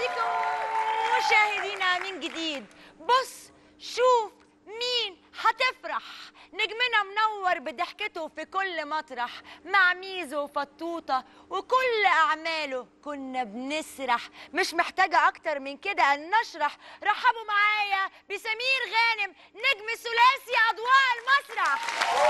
بكم مشاهدينا من جديد بص شوف مين هتفرح نجمنا منور بضحكته في كل مطرح مع ميزو وفطوطة وكل أعماله كنا بنسرح مش محتاجة أكتر من كده أن نشرح رحبوا معايا بسمير غانم نجم ثلاثي أضواء المسرح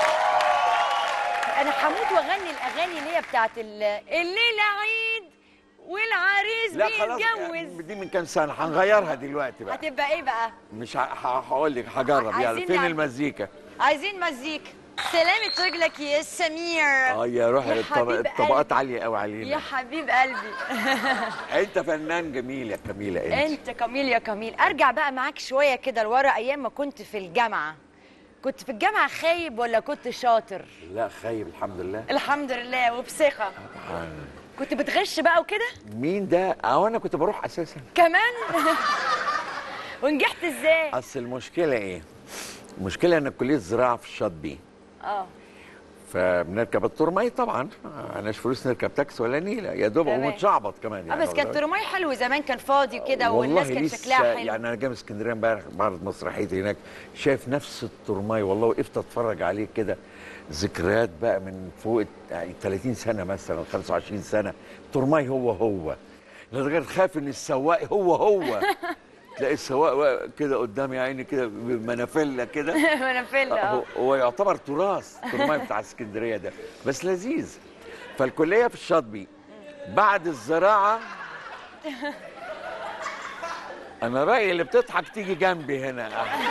أنا هموت وأغني الأغاني اللي هي بتاعت ال- الليلة عيد والعريس لا خلاص بيتجوز دي من كام سنه هنغيرها دلوقتي بقى هتبقى إيه بقى؟ مش ه- ه- هقول لك هجرب يعني عايزين فين نعمل- المزيكا عايزين مزيكا سلامة رجلك يا سمير اه يا روحي يا الطب... حبيب الطبقات قلبي. عاليه قوي يا علينا حبيب قلبي انت فنان جميل يا كميله انت, انت كميل يا كميل ارجع بقى معاك شويه كده لورا ايام ما كنت في الجامعه كنت في الجامعه خايب ولا كنت شاطر لا خايب الحمد لله الحمد لله وبثقه آه. كنت بتغش بقى وكده مين ده اه انا كنت بروح اساسا كمان ونجحت ازاي اصل المشكله ايه المشكله ان كليه الزراعه في الشاطبي اه فبنركب الترماي طبعا معناش فلوس نركب تاكسي ولا نيله يا دوب تمام. ومتشعبط كمان اه يعني بس كان ترماي حلو زمان كان فاضي كده والله والناس كان لسه شكلها حلو يعني انا جاي من اسكندريه امبارح بعرض مسرحيتي هناك شايف نفس الترماي والله وقفت اتفرج عليه كده ذكريات بقى من فوق يعني 30 سنه مثلا 25 سنه ترماي هو هو لدرجه تخاف ان السواق هو هو تلاقي السواق واقف كده قدامي عيني كده بمنافله كده منافله هو, اه هو يعتبر تراث ترماي بتاع اسكندريه ده بس لذيذ فالكليه في الشاطبي بعد الزراعه انا رايي اللي بتضحك تيجي جنبي هنا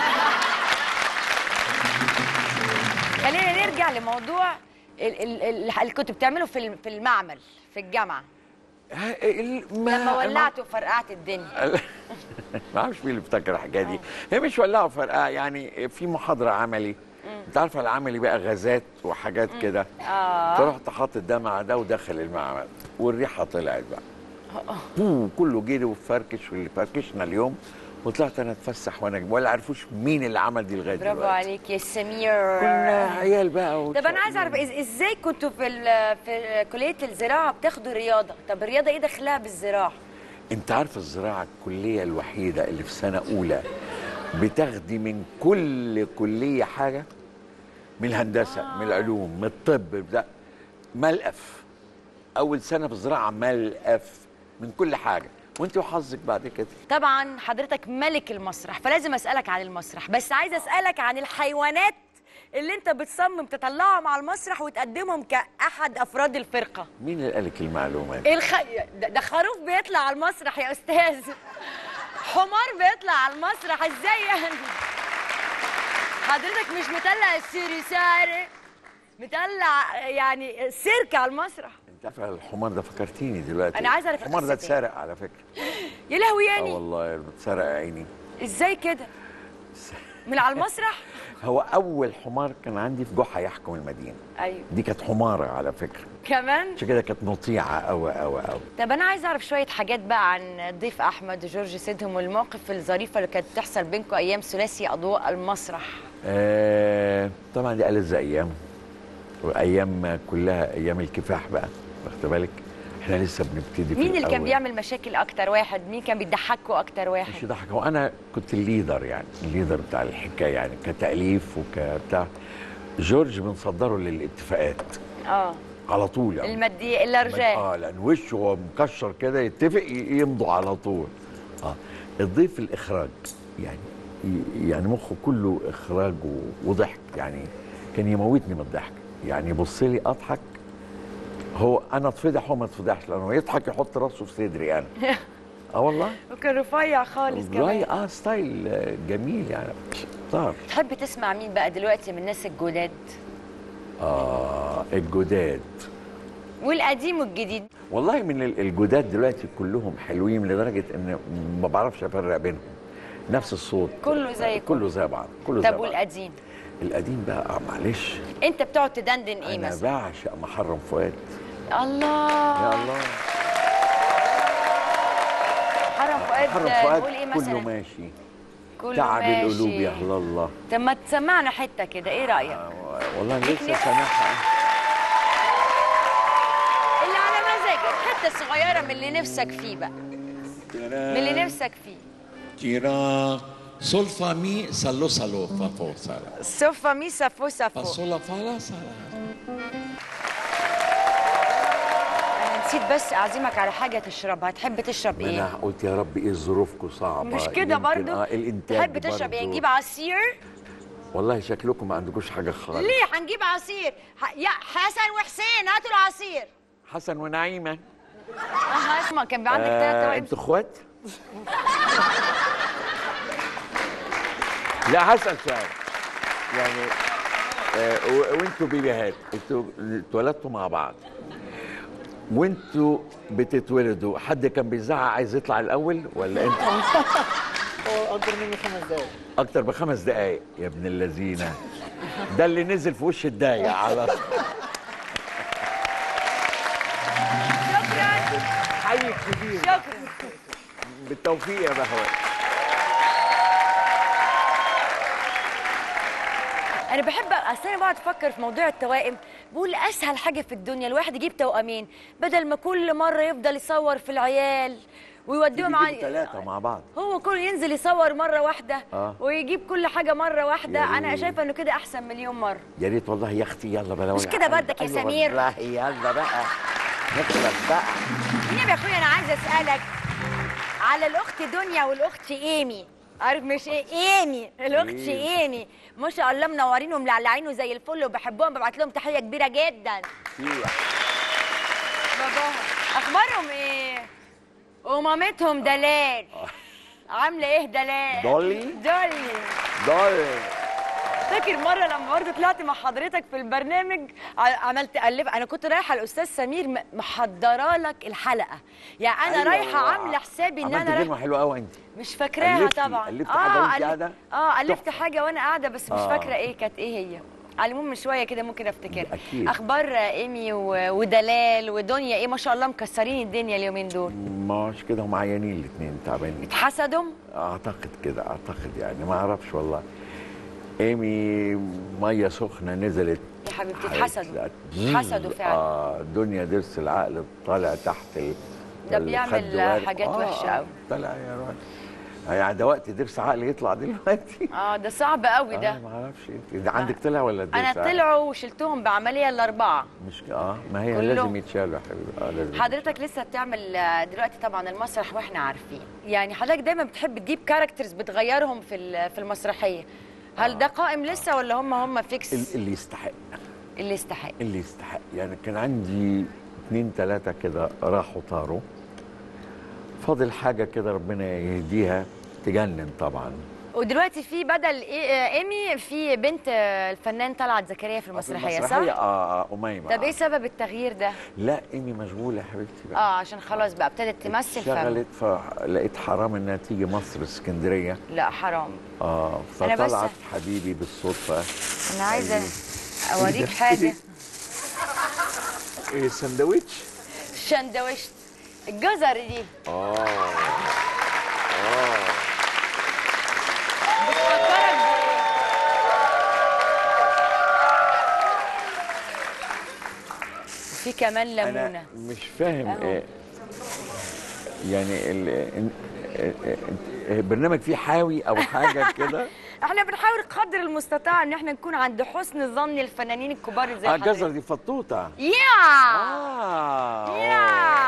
خلينا نرجع لموضوع ال- ال- ال- اللي كنت بتعمله في الم- في المعمل في الجامعه لما ولعت وفرقعت الدنيا ما اعرفش مين اللي افتكر الحكايه دي هي مش ولعوا فرقعه يعني في محاضره عملي انت عارفه العملي بقى غازات وحاجات كده اه فرحت حاطط ده مع ده ودخل المعمل والريحه طلعت بقى بو كله جري وفركش واللي فركشنا اليوم وطلعت انا اتفسح وانا ولا عرفوش مين اللي عمل دي لغايه برافو دلوقتي عليك يا سمير كنا عيال بقى طب انا عايز اعرف إز- ازاي كنتوا في ال- في كليه الزراعه بتاخدوا رياضه طب الرياضه ايه دخلها بالزراعه انت عارف الزراعه الكليه الوحيده اللي في سنه اولى بتاخدي من كل كليه حاجه من الهندسه من العلوم من الطب بتاع ملقف اول سنه في الزراعه ملقف من كل حاجه وانت وحظك بعد كده طبعا حضرتك ملك المسرح فلازم اسالك عن المسرح بس عايزه اسالك عن الحيوانات اللي انت بتصمم تطلعهم على المسرح وتقدمهم كاحد افراد الفرقه مين اللي قالك المعلومه دي؟ الخ... ده, ده خروف بيطلع على المسرح يا استاذ حمار بيطلع على المسرح ازاي يعني حضرتك مش مطلع السيريساري مطلع يعني سيرك على المسرح انت عارفه الحمار ده فكرتيني دلوقتي أنا عايزة أعرف الحمار ده القصة دي. اتسرق على فكره يا لهوي اه يعني والله اتسرق يا عيني ازاي كده من على المسرح هو اول حمار كان عندي في جحا يحكم المدينه ايوه دي كانت حماره على فكره كمان عشان كده كانت مطيعه قوي قوي قوي طب انا عايزه اعرف شويه حاجات بقى عن الضيف احمد وجورج سيدهم والمواقف الظريفه اللي كانت بتحصل بينكم ايام ثلاثي اضواء المسرح آه طبعا دي ألذ ايام وايام كلها ايام الكفاح بقى واخد بالك احنا لسه بنبتدي في مين اللي كان الأول. بيعمل مشاكل اكتر واحد مين كان بيضحكوا اكتر مش واحد يضحك هو انا كنت الليدر يعني الليدر بتاع الحكايه يعني كتاليف وكبتاع جورج بنصدره للاتفاقات اه على طول يعني المادي الارجال اه لان وشه هو مكشر كده يتفق ي- يمضوا على طول اه الضيف الاخراج يعني ي- يعني مخه كله اخراج و- وضحك يعني كان يموتني من الضحك يعني يبص لي اضحك هو انا اتفضح هو ما اتفضحش لانه يضحك يحط راسه في صدري انا اه والله وكان رفيع خالص راي كمان اه ستايل آه، جميل يعني طار تحب تسمع مين بقى دلوقتي من الناس الجداد اه الجداد والقديم والجديد والله من ال- الجداد دلوقتي كلهم حلوين لدرجه ان ما بعرفش افرق بينهم نفس الصوت كله زي كله زي بعض كله زي طب بعض والقديم القديم بقى آه معلش انت بتقعد تدندن ايه انا مثلا بعشق محرم فؤاد الله يا الله حرم فؤاد محرم نقول فؤاد ايه كله مثلا ماشي كله تعب ماشي. القلوب يا الله طب ما تسمعنا حته كده ايه رايك آه، والله لسه نفس؟ سامعها اللي على مزاجك حته صغيره من اللي نفسك فيه بقى من اللي نفسك فيه Tira sol fa mi sallo sallo fa fo sala. سوفا مي سافو Fa سافو sola fa la sala. انا نسيت بس اعزمك على حاجه تشربها تحب تشرب ايه انا قلت يا رب ايه ظروفكم صعبه مش كده يمكن- برضو اه الانتاج تحب تشرب ايه برضو. نجيب عصير والله شكلكم ما عندكوش حاجه خالص ليه هنجيب عصير ح- يا حسن وحسين هاتوا العصير حسن ونعيمه اه اسمع كان عندك ثلاث آه توائم انتوا اخوات لا هسأل سؤال يعني آه و- وانتوا بيبيهات انتوا اتولدتوا مع بعض وانتوا بتتولدوا حد كان بيزعق عايز يطلع الاول ولا انت هو اكبر مني خمس دقايق اكتر بخمس دقايق يا ابن اللذينه ده اللي نزل في وش الداية على شكرا حي كبير شكرا بالتوفيق يا بهوات انا بحب اصل انا بقعد افكر في موضوع التوائم بقول اسهل حاجه في الدنيا الواحد يجيب توأمين بدل ما كل مره يفضل يصور في العيال ويوديهم يجيبوا على ثلاثة مع بعض هو كله ينزل يصور مره واحده آه. ويجيب كل حاجه مره واحده يا انا ريت. شايفه انه كده احسن مليون مره يا ريت والله يا اختي يلا بلا مش كده بدك يا أيوة سمير؟ والله يلا بقى نخلص بقى مين يا اخويا انا عايزه اسالك على الاخت دنيا والاخت ايمي عارف مش ايه ايمي الاخت إيه. ايمي ما شاء الله منورين وملعلعين وزي الفل وبحبهم ببعت لهم تحيه كبيره جدا فيها. باباهم اخبارهم ايه ومامتهم دلال عامله ايه دلال دولي؟ دولي دول فاكر مره لما برضه طلعت مع حضرتك في البرنامج ع- عملت الف انا كنت رايحه الاستاذ سمير م- محضره لك الحلقه يعني انا أيوة. رايحه عامله حسابي ان عملت انا كلمة رايحه حلوة قوي انت مش فاكراها ألفتي- طبعا ألفتي حاجة وأنت ألف- قاعدة؟ اه الفت تحفة. حاجه وانا قاعده بس مش آه. فاكره ايه كانت ايه هي على العموم من شويه كده ممكن افتكرها أكيد. اخبار ايمي و- ودلال ودنيا ايه ما شاء الله مكسرين الدنيا اليومين دول مش كده هم عيانين الاثنين تعبانين اتحسدوا اعتقد كده اعتقد يعني ما اعرفش والله ايمي ميه سخنه نزلت يا حبيبتي حرقت- اتحسدوا لا، اتحسدوا فعلا اه دنيا ضرس العقل طالع تحت ال- ده الخد بيعمل وارد. حاجات وحشة أوي. طلع يا راجل يعني ده وقت ضرس عقل يطلع دلوقتي اه ده صعب قوي آه ده ما اعرفش انت ده عندك طلع ولا الضرس انا عقل؟ طلعوا وشلتهم بعمليه الاربعه مش اه ما هي كلهم. لازم يتشالوا يا حبيبي اه لازم حضرتك لسه بتعمل آه، دلوقتي طبعا المسرح واحنا عارفين يعني حضرتك دايما بتحب تجيب كاركترز بتغيرهم في ال- في المسرحيه هل ده قائم لسه ولا هم هم فيكس ال- اللي يستحق اللي يستحق اللي يستحق يعني كان عندي اتنين تلاتة كده راحوا طاروا فاضل حاجة كده ربنا يهديها تجنن طبعا ودلوقتي في بدل إيه- آه، ايمي في بنت آه، الفنان طلعت زكريا في المسرحيه المسرحية صح؟ اه آه، أميمة طب ايه سبب التغيير ده؟ لا إيمي مشغولة يا حبيبتي اه بقى عشان خلاص بقى ابتدت تمثل ف... اشتغلت فلقيت حرام إنها تيجي مصر اسكندرية لا حرام اه أنا بس- فطلعت حبيبي بالصدفة انا عايزه أيوه. اوريك حاجه ايه سندوتش؟ شندوشت الجزر دي اه اه بتفكرك بايه؟ في كمان ليمونه انا مش فاهم أهو. إيه يعني ال... إن- إيه- إيه- برنامج فيه حاوي او حاجه كده احنا بنحاول قدر المستطاع ان احنا نكون عند حسن ظن الفنانين الكبار اللي زي اه حضرتك الجزر دي فطوطه يا اه يا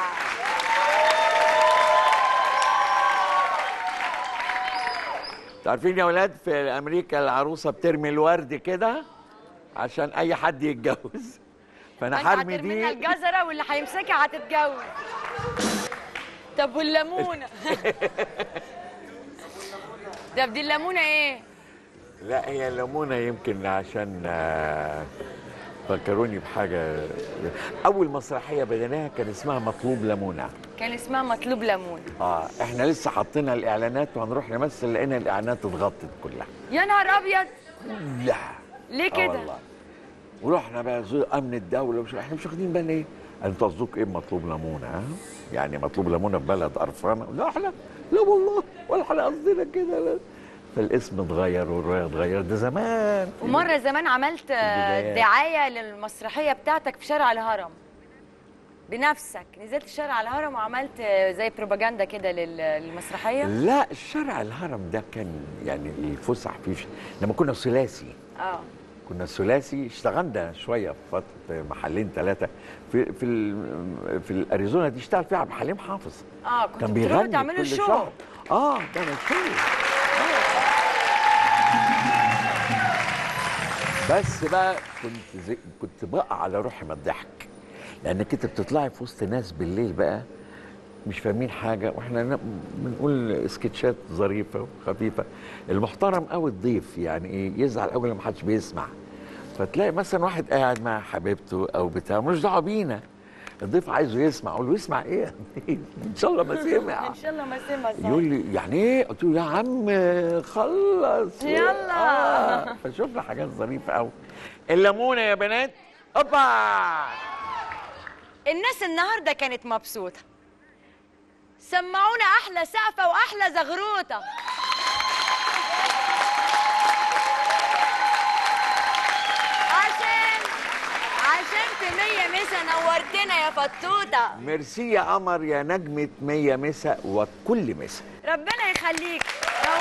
عارفين يا ولاد في امريكا العروسه بترمي الورد كده عشان اي حد يتجوز فانا انت حرمي هترمي لنا دي الجزره واللي هيمسكها هتتجوز طب والليمونه طب دي الليمونه ايه لا هي الليمونه يمكن عشان آه، فكروني بحاجه اول مسرحيه بديناها كان اسمها مطلوب ليمونه كان اسمها مطلوب ليمون اه احنا لسه حاطينها الاعلانات وهنروح نمثل لقينا الاعلانات اتغطت كلها يا نهار ابيض لا ليه آه كده والله ورحنا بقى زي امن الدوله ومش احنا مش واخدين بالنا ايه انتوا قصدكم ايه مطلوب ليمونه ها يعني مطلوب ليمونه في بلد قرفانه لا احنا لا والله ولا احنا قصدنا كده لا فالاسم اتغير والروايه اتغير ده زمان ومره زمان عملت آه، البدايات. دعايه للمسرحيه بتاعتك في شارع الهرم بنفسك نزلت الشارع على الهرم وعملت زي بروباجندا كده لل- للمسرحيه لا الشارع الهرم ده كان يعني الفسح فيه لما كنا ثلاثي اه كنا ثلاثي اشتغلنا شويه في فتره محلين ثلاثه في في ال- في الاريزونا دي اشتغل فيها عبد الحليم حافظ اه كنتوا كان بتروحوا بيغني تعملوا كل شو شهر اه ده انا شو بس بقى كنت زي كنت بقى على روحي من الضحك لانك انت بتطلعي في وسط ناس بالليل بقى مش فاهمين حاجه واحنا ن- بنقول سكتشات ظريفه وخفيفه المحترم قوي الضيف يعني ايه يزعل قوي لما محدش بيسمع فتلاقي مثلا واحد قاعد مع حبيبته او بتاع ملوش دعوه بينا الضيف عايزه يسمع اقول له يسمع ايه ان شاء الله ما سمع ان شاء الله ما سمع صح. يقول لي يعني ايه؟ قلت له يا عم خلص يلا. آه فشفنا حاجات ظريفه قوي الليمونه يا بنات اوبا الناس النهارده كانت مبسوطه سمعونا احلى سقفه واحلى زغروطه عشان عشان في مية مسا نورتنا يا فطوطه ميرسي يا قمر يا نجمه مية مسا وكل مسا ربنا يخليك نورتنا